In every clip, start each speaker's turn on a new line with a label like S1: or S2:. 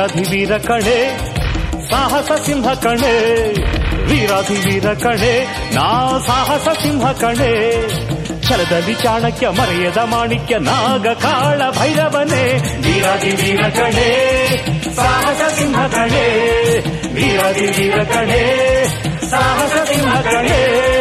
S1: ವೀರಾಧಿವೀರ ಕಣೆ ಸಾಹಸ ಸಿಂಹ ಕಣೆ ವೀರಾಧಿವೀರ ಕಣೆ ನಾ ಸಾಹಸ ಸಿಂಹ ಕಣೆ ಛಲದಲ್ಲಿ ಚಾಣಕ್ಯ ಮರೆಯದ ಮಾಣಿಕ್ಯ ನಾಗ ಕಾಳ ಭೈರವನೇ ವೀರಾಧಿವೀರ ಕಣೆ ಸಾಹಸ ಸಿಂಹ ಕಣೆ ವೀರಾಧಿವೀರ ಕಣೆ ಸಾಹಸ ಸಿಂಹ ಕಣೆ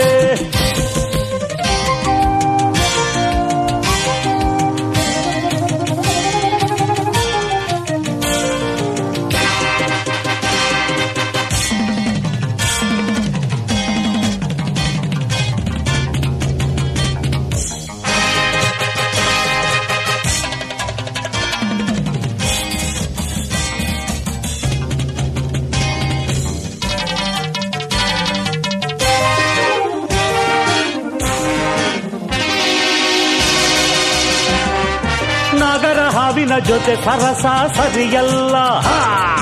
S1: ನಾಗರ ಹಾವಿನ ಜೊತೆ ಸರಸ ಸರಿಯಲ್ಲ ಹಾ!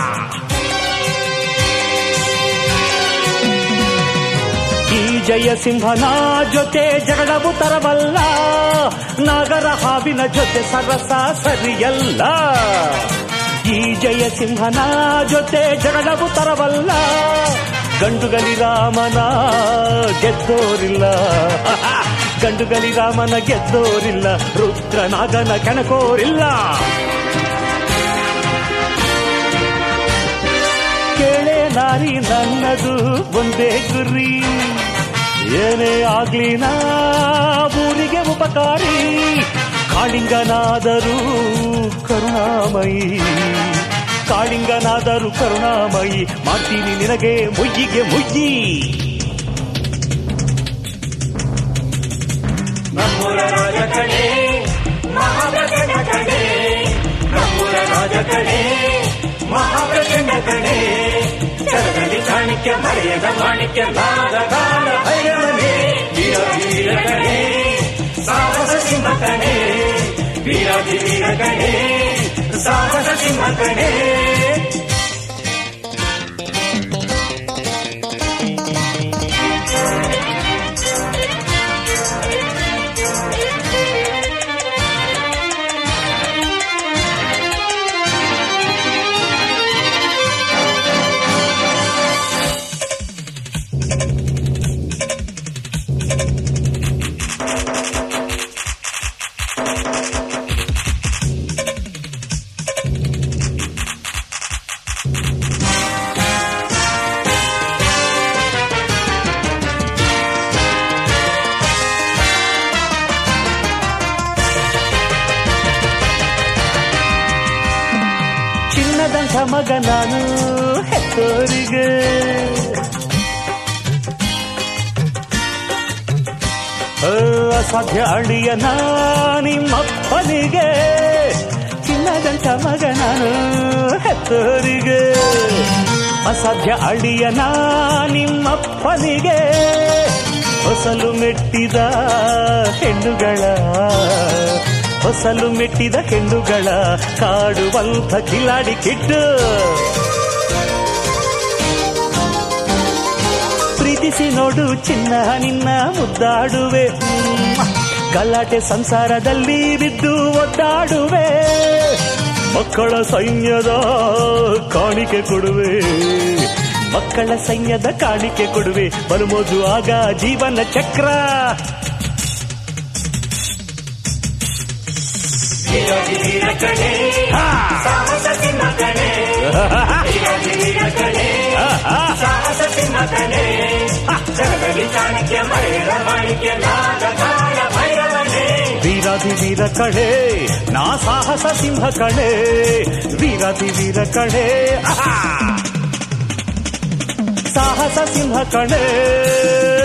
S1: ಈ ಜಯ ಸಿಂಹನ ಜೊತೆ ಜಗಳವು ತರವಲ್ಲ ನಾಗರ ಹಾವಿನ ಜೊತೆ ಸರಸ ಸರಿಯಲ್ಲ ಈ ಜಯ ಸಿಂಹನ ಜೊತೆ ಜಗಳವು ತರವಲ್ಲ ಗಂಡುಗಲಿ ರಾಮನ ಗೆದ್ದೋರಿಲ್ಲ ಗಂಡುಗಲಿ ರಾಮನ ಗೆದ್ದೋರಿಲ್ಲ ರುದ್ರನಾಗನ ಕೆಣಕೋರಿಲ್ಲ ಕೇಳೆ ನಾರಿ ನನ್ನದು ಒಂದೇ ಗುರಿ ಏನೇ ಆಗ್ಲಿ ನಾ ಊರಿಗೆ ಉಪಕಾರಿ ಕಾಳಿಂಗನಾದರೂ ಕರುಣಾಮಯಿ ಕಾಳಿಂಗನಾದರೂ ಕರುಣಾಮಯಿ ಮಾಡ್ತೀನಿ ನಿನಗೆ ಮುಯ್ಯಿಗೆ ಮುಯ್ಯಿ
S2: ನಮ್ಮೂರ ರಾಜ ಕಣೆ ಮಹಾಪ್ರಚಂಡ ಕಣೆ ನಮ್ಮೂರ ರಾಜ ಕಣೆ ಮಹಾಪ್ರಚಂಡ ಕಣೆ ಚರದಲ್ಲಿ ಚಾಣಕ್ಯ ಮರೆಯದ ಮಾಣಿಕ್ಯ ನಾಗಗಾಳ ಭೈರವನೇ ವೀರಾಧಿ ವೀರ ಕಣೆ ಸಾಹಸ ಸಿಂಹ ಕಣೆ ವೀರಾಧಿ ವೀರ ಕಣೆ ಸಾಹಸ ಸಿಂಹ ಕಣೆ
S1: ಚಿನ್ನದಂಥ ಮಗ ನಾನು ಹೆತ್ತೋರಿಗೆ ಆ, ಅಸಾಧ್ಯ ಅಳಿಯ ನಿಮ್ಮಪ್ಪನಿಗೆ ಚಿನ್ನದಂಥ ಮಗ ನಾನು ಹೆತ್ತೋರಿಗೆ ಅಸಾಧ್ಯ ಅಳಿಯ ನಿಮ್ಮಪ್ಪನಿಗೆ ಹೊಸಲು ಮೆಟ್ಟಿದ ಹೆಣ್ಣುಗಳ ಹೊಸಲು ಮೆಟ್ಟಿದ ಹೆಣ್ಣುಗಳ ಕಾಡುವಂಥ ಕಿಲಾಡಿ ಕಿಟ್ಟು ಪ್ರೀತಿಸಿ ನೋಡು ಚಿನ್ನ ನಿನ್ನ ಮುದ್ದಾಡುವೆ ಮ್ಮ್. ಗಲಾಟೆ ಸಂಸಾರದಲ್ಲಿ ಬಿದ್ದು ಒದ್ದಾಡುವೆ ಮಕ್ಕಳ ಸೈನ್ಯದ ಕಾಣಿಕೆ ಕೊಡುವೆ ಮಕ್ಕಳ ಸೈನ್ಯದ ಕಾಣಿಕೆ ಕೊಡುವೆ ಬಲುಮೋಜು ಆಗ ಜೀವನ ಚಕ್ರ
S2: ವೀರಾಧಿ ವೀರ ಕಣೆ ಸಾಹಸ ಸಿಂಹ ಕಣೆ ವೀರಾಧಿ ವೀರ ಕಣೆ ಸಾಹಸ ಸಿಂಹ ಕಣೆ ಜಗದಲ್ಲಿ ಚಾಣಕ್ಯ ಮರೆಯದ ಮಾಣಿಕ್ಯ ನಾಗಗಾಳ ಭೈರವನೇ
S1: ವೀರಾಧಿ ವೀರ ಕಣೆ ನಾ ಸಾಹಸ ಸಿಂಹ ಕಣೆ ವೀರಾಧಿ ವೀರ ಕಣೆ ಆಹಾ! ಸಾಹಸ ಸಿಂಹ ಕಣೆ